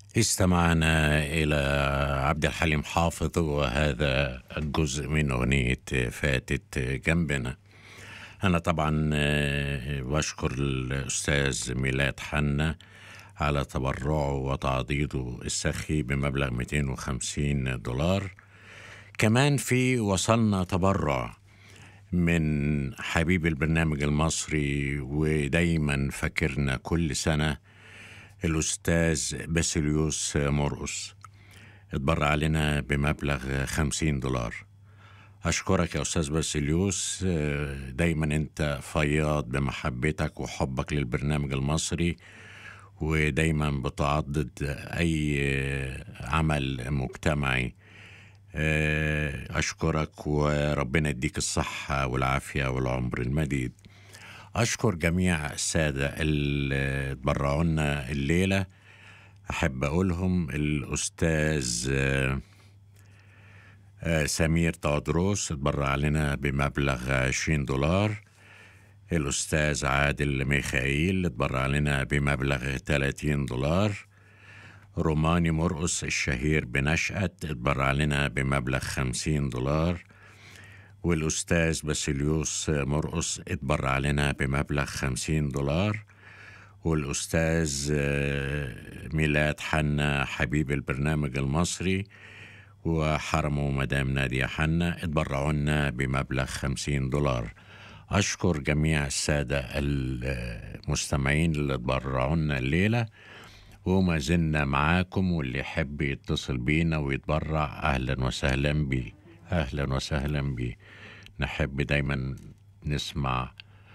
استمعنا إلى عبد الحليم حافظ وهذا الجزء من أغنية فاتت جنبنا أنا طبعا بشكر الأستاذ ميلاد حنا على تبرعه وتعضيده السخي بمبلغ 250 دولار كمان في وصلنا تبرع من حبيب البرنامج المصري ودايما فاكرنا كل سنة الأستاذ باسيليوس مرقس اتبرع لنا بمبلغ خمسين دولار أشكرك يا أستاذ باسيليوس دايما أنت فياض بمحبتك وحبك للبرنامج المصري ودايما بتعضد أي عمل مجتمعي أشكرك وربنا يديك الصحة والعافية والعمر المديد أشكر جميع السادة اللي تبرعوا لنا الليلة أحب أقولهم الأستاذ سمير تودروس تبرع لنا بمبلغ 20 دولار الأستاذ عادل ميخائيل تبرع لنا بمبلغ 30 دولار روماني مرقص الشهير بنشأت اتبرع لنا بمبلغ خمسين دولار والأستاذ باسيليوس مرقص اتبرع لنا بمبلغ خمسين دولار والأستاذ ميلاد حنا حبيب البرنامج المصري وحرمه مدام نادية حنا اتبرعوا لنا بمبلغ خمسين دولار أشكر جميع السادة المستمعين اللي اتبرعوا لنا الليلة وما زلنا معاكم واللي يحب يتصل بينا ويتبرع أهلا وسهلا بيه أهلا وسهلا بيه نحب دايما نسمع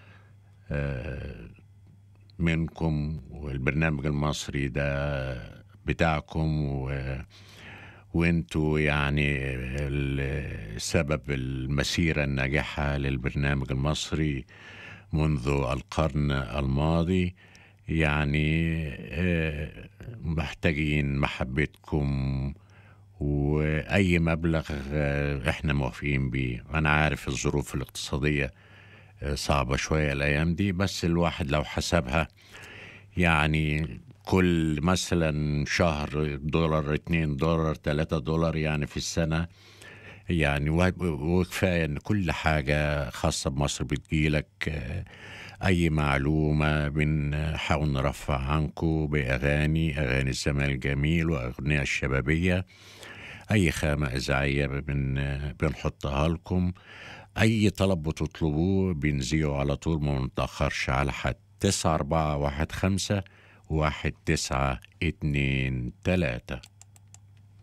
منكم والبرنامج المصري ده بتاعكم و وانتوا يعني سبب المسيرة الناجحة للبرنامج المصري منذ القرن الماضي يعني محتاجين محبتكم واي مبلغ احنا موافقين بيه انا عارف الظروف الاقتصاديه صعبه شويه الايام دي بس الواحد لو حسبها يعني كل مثلا شهر دولار اتنين دولار تلاتة دولار يعني في السنة يعني وكفاية ان كل حاجة خاصة بمصر بتجيلك اي معلومة بنحاول نرفع عنكم باغاني اغاني الزمان الجميل واغنية الشبابية اي خامة اذاعية بن بنحطها لكم اي طلب بتطلبوه بنذيعه على طول ما نتأخرش على حد تسعة أربعة واحد خمسة واحد تسعة اتنين تلاتة